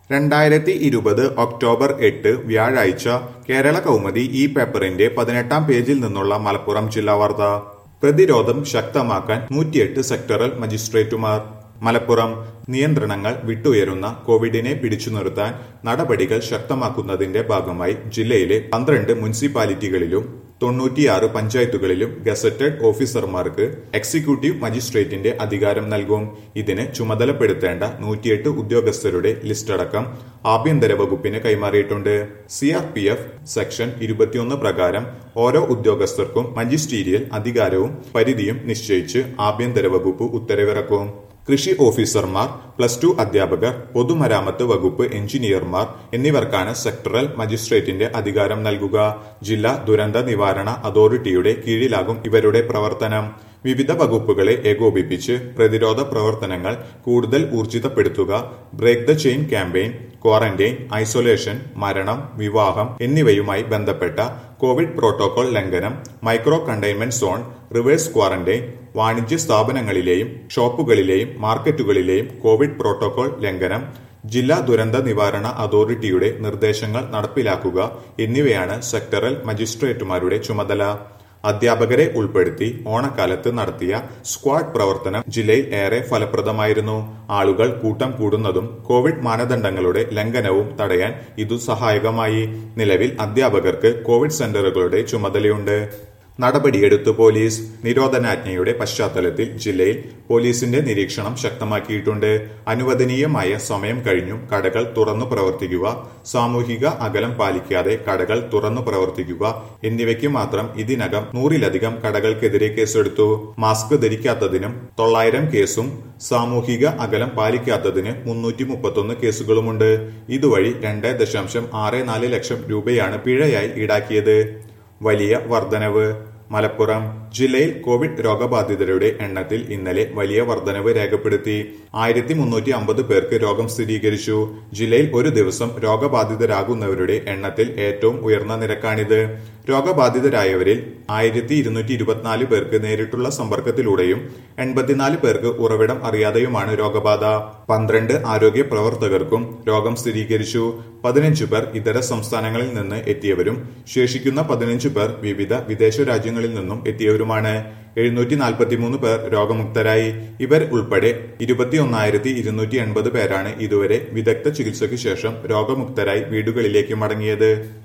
രണ്ടായിരത്തി ഇരുപത് ഒക്ടോബർ എട്ട് വ്യാഴാഴ്ച കേരള കൗമുദി ഈ പേപ്പറിന്റെ പതിനെട്ടാം പേജിൽ നിന്നുള്ള മലപ്പുറം ജില്ലാ വാർത്ത പ്രതിരോധം ശക്തമാക്കാൻ നൂറ്റിയെട്ട് സെക്ടറൽ മജിസ്ട്രേറ്റുമാർ മലപ്പുറം നിയന്ത്രണങ്ങൾ വിട്ടുയരുന്ന കോവിഡിനെ പിടിച്ചു നിർത്താൻ നടപടികൾ ശക്തമാക്കുന്നതിന്റെ ഭാഗമായി ജില്ലയിലെ പന്ത്രണ്ട് മുനിസിപ്പാലിറ്റികളിലും തൊണ്ണൂറ്റിയാറ് പഞ്ചായത്തുകളിലും ഗസറ്റഡ് ഓഫീസർമാർക്ക് എക്സിക്യൂട്ടീവ് മജിസ്ട്രേറ്റിന്റെ അധികാരം നൽകും ഇതിന് ചുമതലപ്പെടുത്തേണ്ട നൂറ്റിയെട്ട് ഉദ്യോഗസ്ഥരുടെ ലിസ്റ്റടക്കം ആഭ്യന്തര വകുപ്പിന് കൈമാറിയിട്ടുണ്ട് C R P F section ഇരുപത്തിയൊന്ന് പ്രകാരം ഓരോ ഉദ്യോഗസ്ഥർക്കും മജിസ്റ്റീരിയൽ അധികാരവും പരിധിയും നിശ്ചയിച്ച് ആഭ്യന്തര വകുപ്പ് ഉത്തരവിറക്കും കൃഷി ഓഫീസർമാർ പ്ലസ് ടു അധ്യാപകർ പൊതുമരാമത്ത് വകുപ്പ് എഞ്ചിനീയർമാർ എന്നിവർക്കാണ് സെക്ടറൽ മജിസ്ട്രേറ്റിന്റെ അധികാരം നൽകുക ജില്ലാ ദുരന്ത നിവാരണ അതോറിറ്റിയുടെ കീഴിലാകും ഇവരുടെ പ്രവർത്തനം വിവിധ വകുപ്പുകളെ ഏകോപിപ്പിച്ച് പ്രതിരോധ പ്രവർത്തനങ്ങൾ കൂടുതൽ ഊർജിതപ്പെടുത്തുക break the chain campaign quarantine isolation മരണം വിവാഹം എന്നിവയുമായി ബന്ധപ്പെട്ട കോവിഡ് പ്രോട്ടോകോൾ ലംഘനം micro containment zone reverse quarantine വാണിജ്യ സ്ഥാപനങ്ങളിലെയും ഷോപ്പുകളിലെയും മാർക്കറ്റുകളിലെയും കോവിഡ് പ്രോട്ടോകോൾ ലംഘനം ജില്ലാ ദുരന്ത നിവാരണ അതോറിറ്റിയുടെ നിർദ്ദേശങ്ങൾ നടപ്പിലാക്കുക എന്നിവയാണ് സെക്ടറൽ മജിസ്ട്രേറ്റുമാരുടെ ചുമതല അധ്യാപകരെ ഉൾപ്പെടുത്തി ഓണക്കാലത്ത് നടത്തിയ സ്ക്വാഡ് പ്രവർത്തനം ജില്ലയിൽ ഏറെ ഫലപ്രദമായിരുന്നു ആളുകൾ കൂട്ടം കൂടുന്നതും കോവിഡ് മാനദണ്ഡങ്ങളുടെ ലംഘനവും തടയാൻ ഇതു സഹായകമായി നിലവിൽ അധ്യാപകർക്ക് കോവിഡ് സെന്ററുകളുടെ ചുമതലയുണ്ട് നടപടിയെടുത്തു പോലീസ് നിരോധനാജ്ഞയുടെ പശ്ചാത്തലത്തിൽ ജില്ലയിൽ പോലീസിന്റെ നിരീക്ഷണം ശക്തമാക്കിയിട്ടുണ്ട് അനുവദനീയമായ സമയം കഴിഞ്ഞും കടകൾ തുറന്നു പ്രവർത്തിക്കുക സാമൂഹിക അകലം പാലിക്കാതെ കടകൾ തുറന്നു പ്രവർത്തിക്കുക എന്നിവയ്ക്ക് മാത്രം ഇതിനകം നൂറിലധികം കടകൾക്കെതിരെ കേസെടുത്തു മാസ്ക് ധരിക്കാത്തതിനും തൊള്ളായിരം കേസും സാമൂഹിക അകലം പാലിക്കാത്തതിന് മുന്നൂറ്റി മുപ്പത്തൊന്ന് കേസുകളുമുണ്ട് ഇതുവഴി രണ്ട് ദശാംശം ആറ് നാല് ലക്ഷം രൂപയാണ് പിഴയായി ഈടാക്കിയത് വലിയ വർധനവ് മലപ്പുറം ജില്ലയിൽ കോവിഡ് രോഗബാധിതരുടെ എണ്ണത്തിൽ ഇന്നലെ വലിയ വർധനവ് രേഖപ്പെടുത്തി ആയിരത്തി മുന്നൂറ്റി അമ്പത് പേർക്ക് രോഗം സ്ഥിരീകരിച്ചു ജില്ലയിൽ ഒരു ദിവസം രോഗബാധിതരാകുന്നവരുടെ എണ്ണത്തിൽ ഏറ്റവും ഉയർന്ന നിരക്കാണിത് രോഗബാധിതരായവരിൽ ആയിരത്തി ഇരുന്നൂറ്റി ഇരുപത്തിനാല് പേർക്ക് നേരിട്ടുള്ള സമ്പർക്കത്തിലൂടെയും എൺപത്തിനാല് പേർക്ക് ഉറവിടം അറിയാതെയുമാണ് രോഗബാധ പന്ത്രണ്ട് ആരോഗ്യ പ്രവർത്തകർക്കും രോഗം സ്ഥിരീകരിച്ചു പതിനഞ്ചു പേർ ഇതര സംസ്ഥാനങ്ങളിൽ നിന്ന് എത്തിയവരും ശേഷിക്കുന്ന പതിനഞ്ചു പേർ വിവിധ വിദേശ രാജ്യങ്ങളിൽ നിന്നും എത്തിയവരുമാണ് എഴുന്നൂറ്റി നാൽപ്പത്തിമൂന്ന് പേർ രോഗമുക്തരായി ഇവർ ഉൾപ്പെടെ ഇരുപത്തിയൊന്നായിരത്തി ഇരുന്നൂറ്റി എൺപത് പേരാണ് ഇതുവരെ വിദഗ്ധ ചികിത്സയ്ക്ക് ശേഷം രോഗമുക്തരായി വീടുകളിലേക്ക് മടങ്ങിയത്